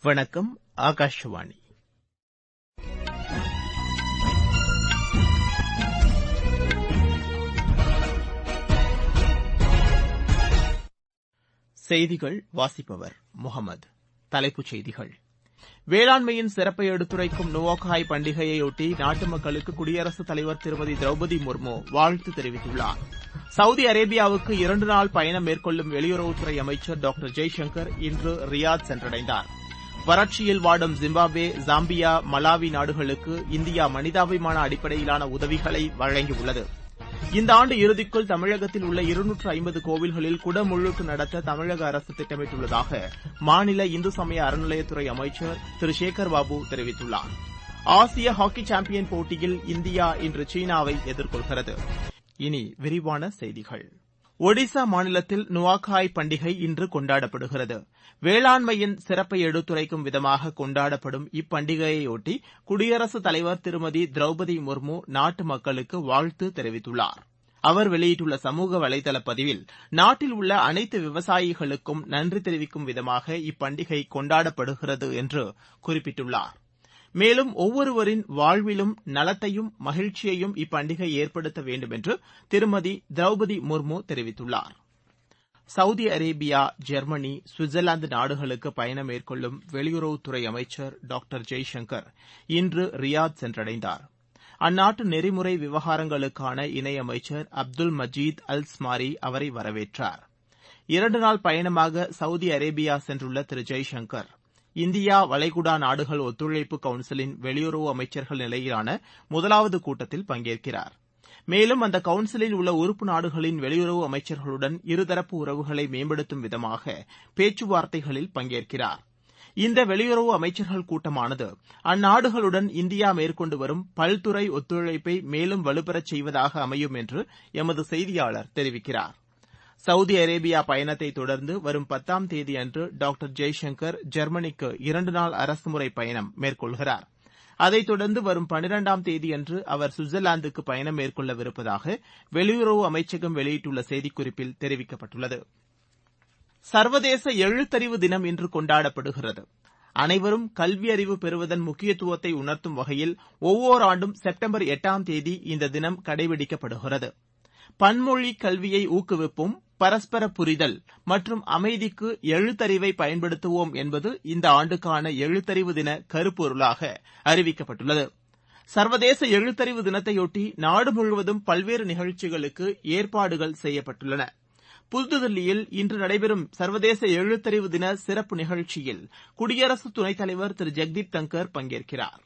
வணக்கம் ஆகாஷவாணி செய்திகள் வாசிப்பவர் முகமது தலைப்புச் செய்திகள் வேளாண்மையின் சிறப்பை எடுத்துரைக்கும் நுவாகாய் பண்டிகையையொட்டி நாட்டு மக்களுக்கு குடியரசுத் தலைவர் திருமதி திரௌபதி முர்மு வாழ்த்து தெரிவித்துள்ளார் சவுதி அரேபியாவுக்கு இரண்டு நாள் பயணம் மேற்கொள்ளும் வெளியுறவுத்துறை அமைச்சர் டாக்டர் ஜெய்சங்கர் இன்று ரியாத் சென்றடைந்தார் வறட்சியில் வாடும் ஜிம்பாப்வே ஜாம்பியா மலாவி நாடுகளுக்கு இந்தியா மனிதாபிமான அடிப்படையிலான உதவிகளை வழங்கியுள்ளது இந்த ஆண்டு இறுதிக்குள் தமிழகத்தில் உள்ள இருநூற்று ஐம்பது கோவில்களில் குடமுழுக்கு நடத்த தமிழக அரசு திட்டமிட்டுள்ளதாக மாநில இந்து சமய அறநிலையத்துறை அமைச்சர் திரு சேகர் பாபு தெரிவித்துள்ளார் ஆசிய ஹாக்கி சாம்பியன் போட்டியில் இந்தியா இன்று சீனாவை எதிர்கொள்கிறது இனி விரிவான செய்திகள் ஒடிசா மாநிலத்தில் நுவாகாய் பண்டிகை இன்று கொண்டாடப்படுகிறது வேளாண்மையின் சிறப்பை எடுத்துரைக்கும் விதமாக கொண்டாடப்படும் இப்பண்டிகையையொட்டி குடியரசுத் தலைவர் திருமதி திரௌபதி முர்மு நாட்டு மக்களுக்கு வாழ்த்து தெரிவித்துள்ளார் அவர் வெளியிட்டுள்ள சமூக வலைதள பதிவில் நாட்டில் உள்ள அனைத்து விவசாயிகளுக்கும் நன்றி தெரிவிக்கும் விதமாக இப்பண்டிகை கொண்டாடப்படுகிறது என்று குறிப்பிட்டுள்ளார் மேலும் ஒவ்வொருவரின் வாழ்விலும் நலத்தையும் மகிழ்ச்சியையும் இப்பண்டிகை ஏற்படுத்த வேண்டும் என்று திருமதி திரௌபதி முர்மு தெரிவித்துள்ளார் சவுதி அரேபியா ஜெர்மனி சுவிட்சர்லாந்து நாடுகளுக்கு பயணம் மேற்கொள்ளும் வெளியுறவுத்துறை அமைச்சர் டாக்டர் ஜெய்சங்கர் இன்று ரியாத் சென்றடைந்தார் அந்நாட்டு நெறிமுறை விவகாரங்களுக்கான இணையமைச்சர் அப்துல் மஜீத் அல் ஸ்மாரி அவரை வரவேற்றார் இரண்டு நாள் பயணமாக சவுதி அரேபியா சென்றுள்ள திரு ஜெய்சங்கர் இந்தியா வளைகுடா நாடுகள் ஒத்துழைப்பு கவுன்சிலின் வெளியுறவு அமைச்சர்கள் நிலையிலான முதலாவது கூட்டத்தில் பங்கேற்கிறார் மேலும் அந்த கவுன்சிலில் உள்ள உறுப்பு நாடுகளின் வெளியுறவு அமைச்சர்களுடன் இருதரப்பு உறவுகளை மேம்படுத்தும் விதமாக பேச்சுவார்த்தைகளில் பங்கேற்கிறார் இந்த வெளியுறவு அமைச்சர்கள் கூட்டமானது அந்நாடுகளுடன் இந்தியா மேற்கொண்டு வரும் பல்துறை ஒத்துழைப்பை மேலும் வலுப்பெறச் செய்வதாக அமையும் என்று எமது செய்தியாளர் தெரிவிக்கிறார் சவுதி அரேபியா பயணத்தை தொடர்ந்து வரும் பத்தாம் தேதியன்று டாக்டர் ஜெய்சங்கர் ஜெர்மனிக்கு இரண்டு நாள் அரசுமுறை பயணம் மேற்கொள்கிறார் அதைத் தொடர்ந்து வரும் பனிரெண்டாம் தேதியன்று அவர் சுவிட்சர்லாந்துக்கு பயணம் மேற்கொள்ளவிருப்பதாக வெளியுறவு அமைச்சகம் வெளியிட்டுள்ள செய்திக்குறிப்பில் தெரிவிக்கப்பட்டுள்ளது சர்வதேச எழுத்தறிவு தினம் இன்று கொண்டாடப்படுகிறது அனைவரும் கல்வியறிவு பெறுவதன் முக்கியத்துவத்தை உணர்த்தும் வகையில் ஒவ்வொரு ஆண்டும் செப்டம்பர் எட்டாம் தேதி இந்த தினம் கடைபிடிக்கப்படுகிறது பன்மொழி கல்வியை ஊக்குவிப்போம் பரஸ்பர புரிதல் மற்றும் அமைதிக்கு எழுத்தறிவை பயன்படுத்துவோம் என்பது இந்த ஆண்டுக்கான எழுத்தறிவு தின கருப்பொருளாக அறிவிக்கப்பட்டுள்ளது சர்வதேச எழுத்தறிவு தினத்தையொட்டி நாடு முழுவதும் பல்வேறு நிகழ்ச்சிகளுக்கு ஏற்பாடுகள் செய்யப்பட்டுள்ளன புதுதில்லியில் இன்று நடைபெறும் சர்வதேச எழுத்தறிவு தின சிறப்பு நிகழ்ச்சியில் குடியரசு துணைத் தலைவர் திரு ஜெக்தீப் தங்கர் பங்கேற்கிறார்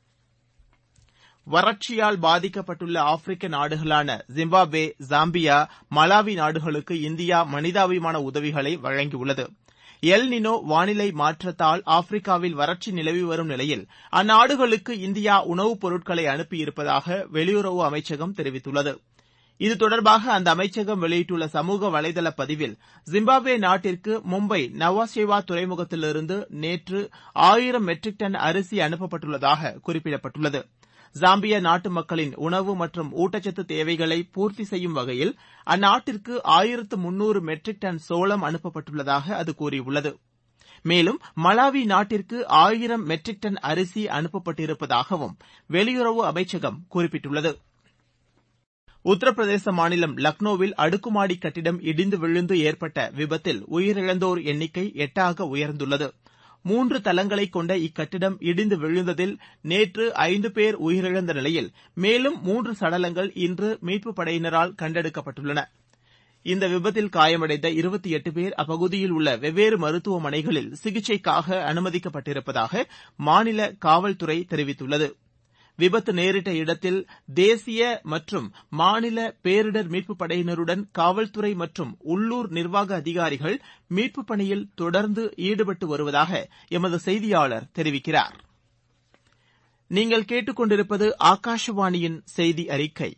வறட்சியால் பாதிக்கப்பட்டுள்ள ஆப்பிரிக்க நாடுகளான ஜிம்பாப்வே ஜாம்பியா மலாவி நாடுகளுக்கு இந்தியா மனிதாபிமான உதவிகளை வழங்கியுள்ளது எல் நினோ வானிலை மாற்றத்தால் ஆப்பிரிக்காவில் வறட்சி நிலவி வரும் நிலையில் அந்நாடுகளுக்கு இந்தியா உணவுப் பொருட்களை அனுப்பியிருப்பதாக வெளியுறவு அமைச்சகம் தெரிவித்துள்ளது இது தொடர்பாக அந்த அமைச்சகம் வெளியிட்டுள்ள சமூக வலைதள பதிவில் ஜிம்பாப்வே நாட்டிற்கு மும்பை நவாஷேவா துறைமுகத்திலிருந்து நேற்று ஆயிரம் மெட்ரிக் டன் அரிசி அனுப்பப்பட்டுள்ளதாக குறிப்பிடப்பட்டுள்ளது ஜாம்பியா நாட்டு மக்களின் உணவு மற்றும் ஊட்டச்சத்து தேவைகளை பூர்த்தி செய்யும் வகையில் அந்நாட்டிற்கு ஆயிரத்து முன்னூறு மெட்ரிக் டன் சோளம் அனுப்பப்பட்டுள்ளதாக அது கூறியுள்ளது மேலும் மலாவி நாட்டிற்கு ஆயிரம் மெட்ரிக் டன் அரிசி அனுப்பப்பட்டிருப்பதாகவும் வெளியுறவு அமைச்சகம் குறிப்பிட்டுள்ளது உத்தரப்பிரதேச மாநிலம் லக்னோவில் அடுக்குமாடி கட்டிடம் இடிந்து விழுந்து ஏற்பட்ட விபத்தில் உயிரிழந்தோர் எண்ணிக்கை எட்டாக உயர்ந்துள்ளது மூன்று தளங்களை கொண்ட இக்கட்டிடம் இடிந்து விழுந்ததில் நேற்று ஐந்து பேர் உயிரிழந்த நிலையில் மேலும் மூன்று சடலங்கள் இன்று மீட்புப் படையினரால் கண்டெடுக்கப்பட்டுள்ளன இந்த விபத்தில் காயமடைந்த இருபத்தி எட்டு பேர் அப்பகுதியில் உள்ள வெவ்வேறு மருத்துவமனைகளில் சிகிச்சைக்காக அனுமதிக்கப்பட்டிருப்பதாக மாநில காவல்துறை தெரிவித்துள்ளது விபத்து நேரிட்ட இடத்தில் தேசிய மற்றும் மாநில பேரிடர் மீட்புப் படையினருடன் காவல்துறை மற்றும் உள்ளூர் நிர்வாக அதிகாரிகள் மீட்புப் பணியில் தொடர்ந்து ஈடுபட்டு வருவதாக எமது செய்தியாளர் தெரிவிக்கிறார் நீங்கள் கேட்டுக்கொண்டிருப்பது ஆகாஷவாணியின் செய்தி அறிக்கை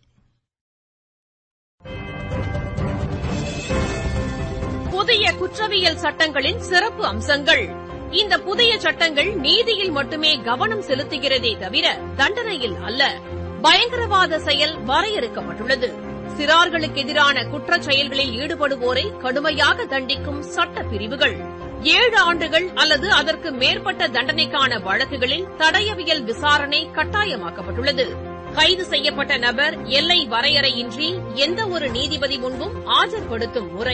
புதிய குற்றவியல் சட்டங்களின் சிறப்பு அம்சங்கள் இந்த புதிய சட்டங்கள் நீதியில் மட்டுமே கவனம் செலுத்துகிறதே தவிர தண்டனையில் அல்ல பயங்கரவாத செயல் வரையறுக்கப்பட்டுள்ளது சிறார்களுக்கு எதிரான குற்றச் செயல்களில் ஈடுபடுவோரை கடுமையாக தண்டிக்கும் சட்ட பிரிவுகள் ஏழு ஆண்டுகள் அல்லது அதற்கு மேற்பட்ட தண்டனைக்கான வழக்குகளில் தடயவியல் விசாரணை கட்டாயமாக்கப்பட்டுள்ளது கைது செய்யப்பட்ட நபர் எல்லை வரையறையின்றி எந்த ஒரு நீதிபதி முன்பும் ஆஜர்படுத்தும் முறை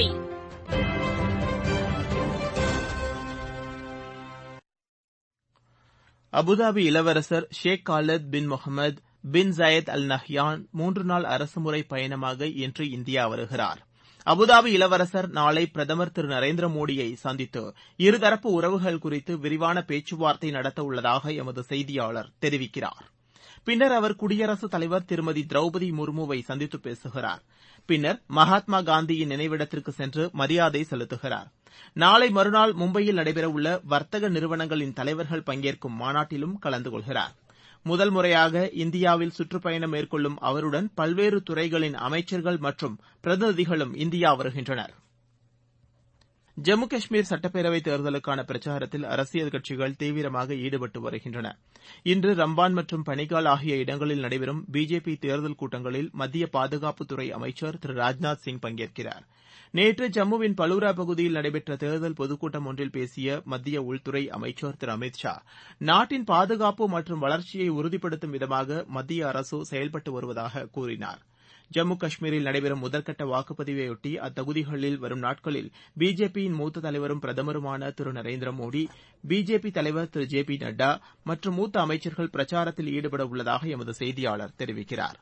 அபுதாபி இளவரசர் Sheikh Khalid bin Mohamed bin Zayed Al Nahyan மூன்று நாள் அரசுமுறை பயணமாக இன்று இந்தியா வருகிறார் அபுதாபி இளவரசர் நாளை பிரதமர் திரு நரேந்திர மோடியை சந்தித்து இருதரப்பு உறவுகள் குறித்து விரிவான பேச்சுவார்த்தை நடத்த உள்ளதாக எமது செய்தியாளர் தெரிவிக்கிறார் பின்னர் அவர் குடியரசுத் தலைவர் திருமதி திரௌபதி முர்முவை சந்தித்து பேசுகிறார் பின்னர் மகாத்மா காந்தியின் நினைவிடத்திற்கு சென்று மரியாதை செலுத்துகிறார் நாளை மறுநாள் மும்பையில் நடைபெறவுள்ள வர்த்தக நிறுவனங்களின் தலைவர்கள் பங்கேற்கும் மாநாட்டிலும் கலந்து கொள்கிறார் முதல் முறையாக இந்தியாவில் சுற்றுப்பயணம் மேற்கொள்ளும் அவருடன் பல்வேறு துறைகளின் அமைச்சர்கள் மற்றும் பிரதிநிதிகளும் இந்தியா வருகின்றனர் ஜம்மு காஷ்மீர் சட்டப்பேரவைத் தேர்தலுக்கான பிரச்சாரத்தில் அரசியல் கட்சிகள் தீவிரமாக ஈடுபட்டு வருகின்றன இன்று ரம்பான் மற்றும் பனிகால் ஆகிய இடங்களில் நடைபெறும் பிஜேபி தேர்தல் கூட்டங்களில் மத்திய பாதுகாப்புத்துறை அமைச்சர் திரு ராஜ்நாத் சிங் பங்கேற்கிறார் நேற்று ஜம்முவின் பலூரா பகுதியில் நடைபெற்ற தேர்தல் பொதுக்கூட்டம் ஒன்றில் பேசிய மத்திய உள்துறை அமைச்சர் திரு அமித் ஷா நாட்டின் பாதுகாப்பு மற்றும் வளர்ச்சியை உறுதிப்படுத்தும் விதமாக மத்திய அரசு செயல்பட்டு வருவதாக கூறினார் ஜம்மு காஷ்மீரில் நடைபெறும் முதற்கட்ட வாக்குப்பதிவையொட்டி அத்தொகுதிகளில் வரும் நாட்களில் பிஜேபியின் மூத்த தலைவரும் பிரதமருமான திரு நரேந்திர மோடி பிஜேபி தலைவர் திரு ஜே பி நட்டா மற்றும் மூத்த அமைச்சர்கள் பிரச்சாரத்தில் ஈடுபட உள்ளதாக எமது செய்தியாளர் தெரிவிக்கிறார்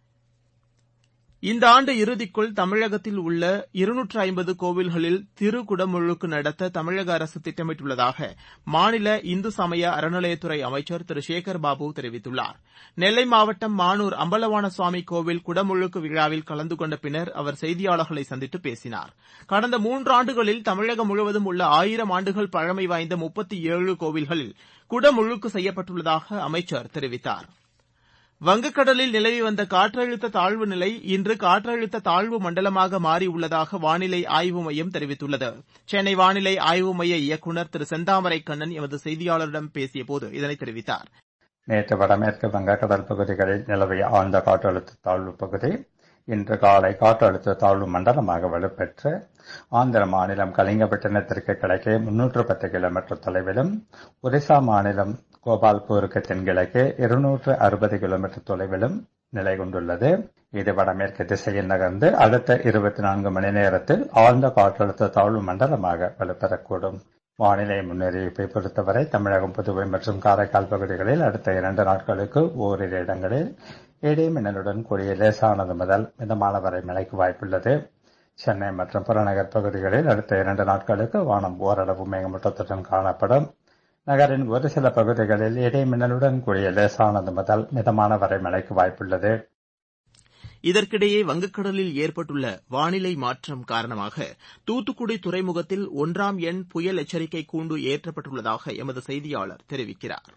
இந்த ஆண்டு இறுதிக்குள் தமிழகத்தில் உள்ள இருநூற்று ஐம்பது கோவில்களில் திருக்குடமுழுக்கு நடத்த தமிழக அரசு திட்டமிட்டுள்ளதாக மாநில இந்து சமய அறநிலையத்துறை அமைச்சர் திரு சேகர் பாபு தெரிவித்துள்ளார் நெல்லை மாவட்டம் மானூர் அம்பலவான சுவாமி கோவில் குடமுழுக்கு விழாவில் கலந்து கொண்ட பின்னர் அவர் செய்தியாளர்களை சந்தித்து பேசினார் கடந்த மூன்றாண்டுகளில் தமிழகம் முழுவதும் உள்ள ஆயிரம் ஆண்டுகள் பழமை வாய்ந்த முப்பத்தி ஏழு கோவில்களில் குடமுழுக்கு செய்யப்பட்டுள்ளதாக அமைச்சர் தெரிவித்தார் வங்கக்கடலில் நிலவி வந்த காற்றழுத்த தாழ்வு நிலை இன்று காற்றழுத்த தாழ்வு மண்டலமாக மாறியுள்ளதாக வானிலை ஆய்வு மையம் தெரிவித்துள்ளது சென்னை வானிலை ஆய்வு மைய இயக்குநர் திரு செந்தாமரை கண்ணன் எமது செய்தியாளரிடம் பேசியபோது இதனை தெரிவித்தார் நேற்று வடமேற்கு வங்கக்கடல் பகுதிகளில் நிலவிய ஆழ்ந்த காற்றழுத்த தாழ்வு பகுதி இன்று காலை காற்றழுத்த தாழ்வு மண்டலமாக வலுப்பெற்று ஆந்திர மாநிலம் கலிங்கப்பட்டினத்திற்கு கிழக்கே முன்னூற்று பத்து கிலோமீட்டர் தொலைவிலும் ஒரிசா மாநிலம் கோபால்பூருக்கு தென்கிழக்கே இருநூற்று அறுபது கிலோமீட்டர் தொலைவிலும் நிலை கொண்டுள்ளது இது வடமேற்கு திசையில் நகர்ந்து அடுத்த இருபத்தி நான்கு மணி நேரத்தில் ஆழ்ந்த காற்றழுத்த தாழ்வு மண்டலமாக வலுப்பெறக்கூடும் வானிலை முன்னறிவிப்பை பொறுத்தவரை தமிழகம் புதுவை மற்றும் காரைக்கால் பகுதிகளில் அடுத்த இரண்டு நாட்களுக்கு ஓரிரு இடங்களில் இடி மின்னலுடன் கூடிய லேசானது முதல் மிதமான வரை மழைக்கு வாய்ப்புள்ளது சென்னை மற்றும் புறநகர் பகுதிகளில் அடுத்த இரண்டு நாட்களுக்கு வானம் ஓரளவு மேகமூட்டத்துடன் காணப்படும் நகரின் ஒரு சில பகுதிகளில் இடி மின்னலுடன் கூடிய லேசானது முதல் மிதமான வரை மழைக்கு வாய்ப்புள்ளது இதற்கிடையே வங்கக்கடலில் ஏற்பட்டுள்ள வானிலை மாற்றம் காரணமாக தூத்துக்குடி துறைமுகத்தில் ஒன்றாம் எண் புயல் எச்சரிக்கை கூண்டு ஏற்றப்பட்டுள்ளதாக எமது செய்தியாளர் தெரிவிக்கிறார்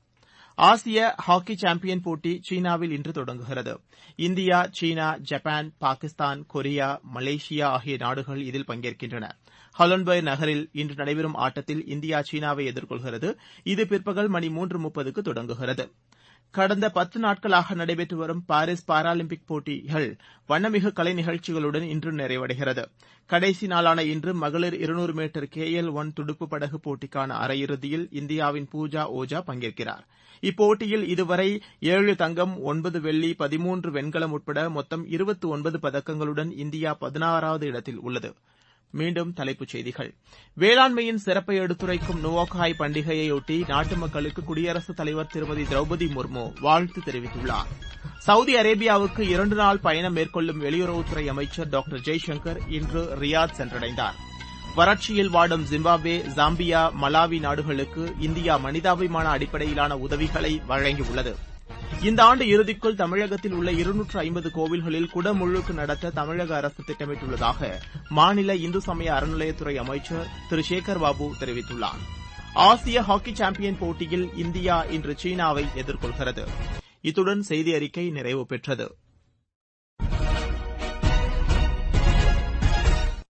ஆசிய ஹாக்கி சாம்பியன் போட்டி சீனாவில் இன்று தொடங்குகிறது India China Japan Pakistan Korea Malaysia ஆகிய நாடுகள் இதில் பங்கேற்கின்றன ஹாலன்பர்க் நகரில் இன்று நடைபெறும் ஆட்டத்தில் இந்தியா சீனாவை எதிர்கொள்கிறது இது பிற்பகல் மணி மூன்று முப்பதுக்கு தொடங்குகிறது கடந்த பத்து நாட்களாக நடைபெற்று வரும் பாரிஸ் பாராலிம்பிக் போட்டிகள் வண்ணமிகு கலை நிகழ்ச்சிகளுடன் இன்று நிறைவடைகிறது கடைசி நாளான இன்று மகளிர் இருநூறு மீட்டர் கே எல் ஒன் துடுப்பு படகு போட்டிக்கான அரையிறுதியில் இந்தியாவின் பூஜா ஓஜா பங்கேற்கிறார் இப்போட்டியில் இதுவரை ஏழு தங்கம் ஒன்பது வெள்ளி பதிமூன்று வெண்கலம் உட்பட மொத்தம் இருபத்தி ஒன்பது பதக்கங்களுடன் இந்தியா பதினாறாவது இடத்தில் உள்ளது மீண்டும் தலைப்புச் செய்திகள் வேளாண்மையின் சிறப்பை எடுத்துரைக்கும் நுவாகாய் பண்டிகையையொட்டி நாட்டு மக்களுக்கு குடியரசுத் தலைவர் திருமதி திரௌபதி முர்மு வாழ்த்து தெரிவித்துள்ளார் சவுதி அரேபியாவுக்கு இரண்டு நாள் பயணம் மேற்கொள்ளும் வெளியுறவுத்துறை அமைச்சர் டாக்டர் ஜெய்சங்கர் இன்று ரியாத் சென்றடைந்தார் வறட்சியில் வாடும் ஜிம்பாப்வே ஜாம்பியா மலாவி நாடுகளுக்கு இந்தியா மனிதாபிமான அடிப்படையிலான உதவிகளை வழங்கியுள்ளது இந்த ஆண்டு இறுதிக்குள் தமிழகத்தில் உள்ள இருநூற்று ஐம்பது கோவில்களில் குடமுழுக்கு நடத்த தமிழக அரசு திட்டமிட்டுள்ளதாக மாநில இந்து சமய அறநிலையத்துறை அமைச்சர் திரு சேகர் பாபு தெரிவித்துள்ளார் ஆசிய ஹாக்கி சாம்பியன் போட்டியில் இந்தியா இன்று சீனாவை எதிர்கொள்கிறது இத்துடன் செய்தி அறிக்கை நிறைவு பெற்றது